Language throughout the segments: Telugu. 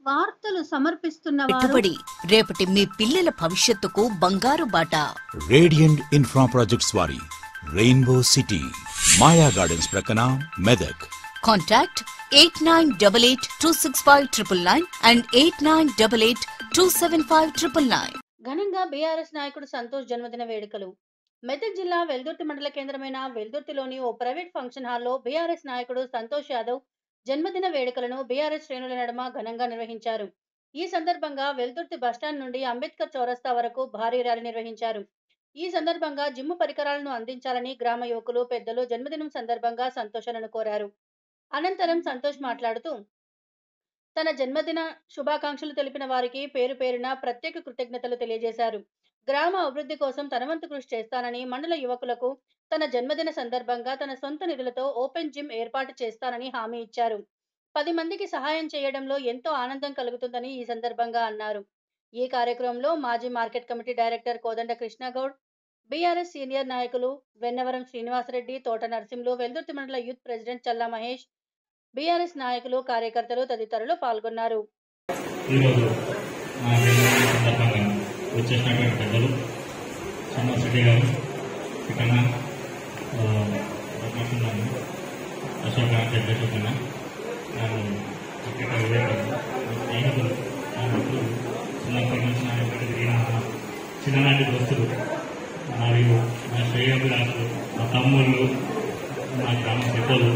వార్తలు సమర్పిస్తున్న వారు పెట్టుబడి రేపటి మీ పిల్లల భవిష్యత్తుకు బంగారు బాట రేడియంట్ ఇన్ఫ్రా ప్రాజెక్ట్స్ వారి రెయిన్బో సిటీ మాయా గార్డెన్స్ ప్రక్కన Medak contact eight nine double eight two six five triple nine and eight nine double eight two seven five triple nine ఘనంగా బీఆర్ఎస్ నాయకుడు సంతోష్ జన్మదిన వేడుకలు మెదక్ జిల్లా వెల్దుర్తి మండల కేంద్రమైన వెల్దుర్తిలోని ఓ ప్రైవేట్ ఫంక్షన్ హాల్లో బీఆర్ఎస్ నాయకుడు సంతోష్ యాదవ్ జన్మదిన వేడుకలను బీఆర్ఎస్ శ్రేణుల నడుమ ఘనంగా నిర్వహించారు ఈ సందర్భంగా వెల్దుర్తి బస్టాండ్ నుండి అంబేద్కర్ చౌరస్తా వరకు భారీ ర్యాలీ నిర్వహించారు ఈ సందర్భంగా జిమ్ము పరికరాలను అందించాలని గ్రామ యువకులు పెద్దలు జన్మదినం సందర్భంగా సంతోషాలను కోరారు అనంతరం సంతోష్ మాట్లాడుతూ తన జన్మదిన శుభాకాంక్షలు తెలిపిన వారికి పేరు పేరున ప్రత్యేక కృతజ్ఞతలు తెలియజేశారు గ్రామ అభివృద్ధి కోసం తన వంతు కృషి చేస్తానని మండల యువకులకు తన జన్మదిన సందర్భంగా తన సొంత నిధులతో ఓపెన్ జిమ్ ఏర్పాటు చేస్తానని హామీ ఇచ్చారు పది మందికి సహాయం చేయడంలో ఎంతో ఆనందం కలుగుతుందని ఈ సందర్భంగా అన్నారు ఈ కార్యక్రమంలో మాజీ market committee director Kodanda Krishnagoud BRS senior నాయకులు వెన్నవరం శ్రీనివాసరెడ్డి తోట నరసింహులు వెల్దుర్తి మండల youth president Challa Mahesh BRS నాయకులు కార్యకర్తలు తదితరులు పాల్గొన్నారు ఈరోజు మా జన్మదిన సందర్భంగా వచ్చేసినటువంటి పెద్దలు శ్రీనివాసరెడ్డి గారు చికన్న రత్నసుందరం అశోక్ పెద్ద చికన్న నాకు ఇక్కడ వివేకం నా స్నేహితులు నా మిత్రులు చిన్నప్పటి నుంచి నా యొక్క తిరిగిన చిన్ననాటి దోస్తులు మరియు నా శ్రేయోభిలాషులు మా తమ్ముళ్ళు మా గ్రామ పెద్దలు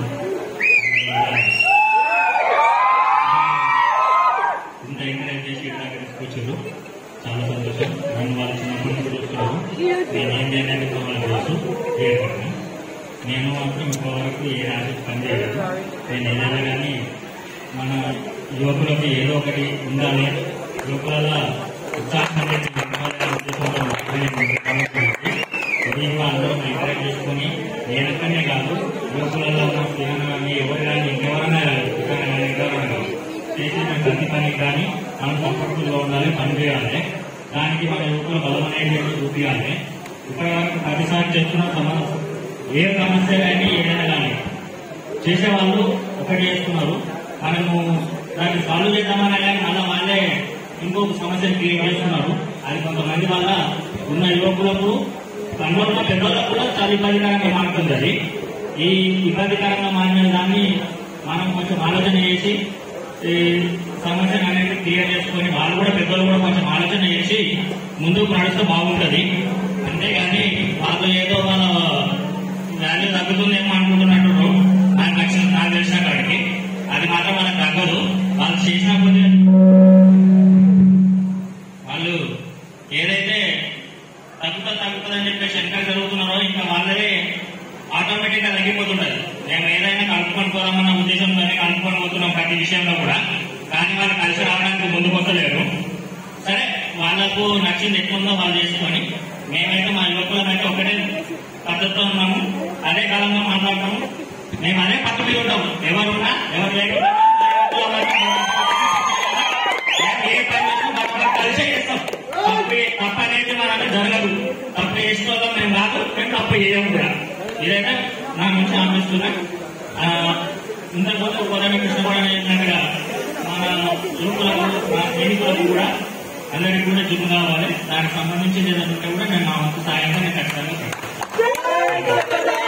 ఇంత ఎంకరేజ్ చేసి ఇట్లా తీసుకొచ్చారు చాలా సంతోషం నన్ను వాళ్ళు చిన్నప్పటి నుంచి చూస్తున్నారు నేను ఏం చేయడానికి వాళ్ళకి తెలుసు ఏర్పడినా నేను మాత్రం ఇంతవరకు ఏ ఆశించి పని చేయలేదు నేను ఏదైనా కానీ మన యువకులకి ఏదో ఒకటి ఉండాలి యువకులలో ఉత్సాహం అనేది నింపాలనే ఉద్దేశంతో మాత్రమే నేను ఈ కార్యక్రమం చేసి ఉదయం అందరం ఎంకరేజ్ చేసుకొని నేనక్కనే కాదు యువకులలో ఉన్న పిల్లలు కానీ ఎవరు కానీ ఇంకెవరైనా కానీ కానీ ఎవరైనా కానీ చేసిన ప్రతి పని కానీ మనం సంపర్కులుగా ఉండాలి పని చేయాలి దానికి మన యువకుల బలం అనేది చూపించాలి ఇక్కడ వరకు ప్రతిసారి చేస్తున్న సమస్య ఏ సమస్య కానీ ఏదైనా కానీ చేసేవాళ్ళు ఒకటి చేస్తున్నారు మనము దాన్ని సాల్వ్ చేద్దామన్నా కానీ మళ్ళీ వాళ్ళే ఇంకొక సమస్యను క్రియేట్ చేస్తున్నారు అది కొంతమంది వల్ల ఉన్న యువకులకు అందులో పెద్దవాళ్ళకు కూడా చాలా ఇబ్బందికరంగా మారుతుంది అది ఈ ఇబ్బందికరంగా మారిన దాన్ని మనం కొంచెం ఆలోచన చేసి ఈ సమస్యను అనేది క్లియర్ చేసుకొని వాళ్ళు కూడా పెద్దలు కూడా కొంచెం ఆలోచన చేసి ముందుకు నడిస్తే బాగుంటది అంతేగాని వాళ్ళు ఏదో వాళ్ళ వాల్యూ తగ్గుతుందేమో అనుకుంటున్నట్టు నాకు నచ్చిన నాకు తెలిసిన కాడికి అది మాత్రం మనకు తగ్గదు వాళ్ళు చేసినప్పుడు వాళ్ళు ఏదైతే తగ్గుతా తగ్గుతుందని చెప్పేసి వెనక జరుగుతున్నారో ఇంకా వాళ్ళే ఆటోమేటిక్ గా తగ్గిపోతుంటది మేము ఏదైనా కలుపుకొని పోదామన్న ఉద్దేశంతోనే కలుపుకొని పోతున్నాం ప్రతి విషయంలో కూడా కానీ వాళ్ళు కలిసి రావడానికి ముందుకు వస్తలేరు సరే వాళ్ళకు నచ్చింది ఎట్లుందో వాళ్ళు చేసుకొని మేమైతే మా యువకులమైతే ఒకటే పద్ధతితో ఉన్నాము అదే కాలంలో మాట్లాడతాము మేము అదే పద్ధతి మీద ఉంటాము ఎవరున్నా ఎవరు లేకుండా మా యువకులు ఏ పని చేసినా మనం కలిసే చేస్తాం తప్పు తప్పు అనేది మన జరగదు తప్పు చేసుకోవడం మేము రాదు మేము తప్పు చేయము కూడా ఇదైతే నా నుంచి ఆలోచిస్తున్నా ఇంతకుముందు కొద్దిగా కృష్ణపడ చేసినట్టుగా మన యువకులకు మన స్నేహితులకు కూడా అందరికీ కూడా జిమ్ కావాలి దానికి సంబంధించి ఏదైనా ఉంటే కూడా నేను నా వంతు సాయంగా నేను ఖచ్చితంగా చేస్తాను.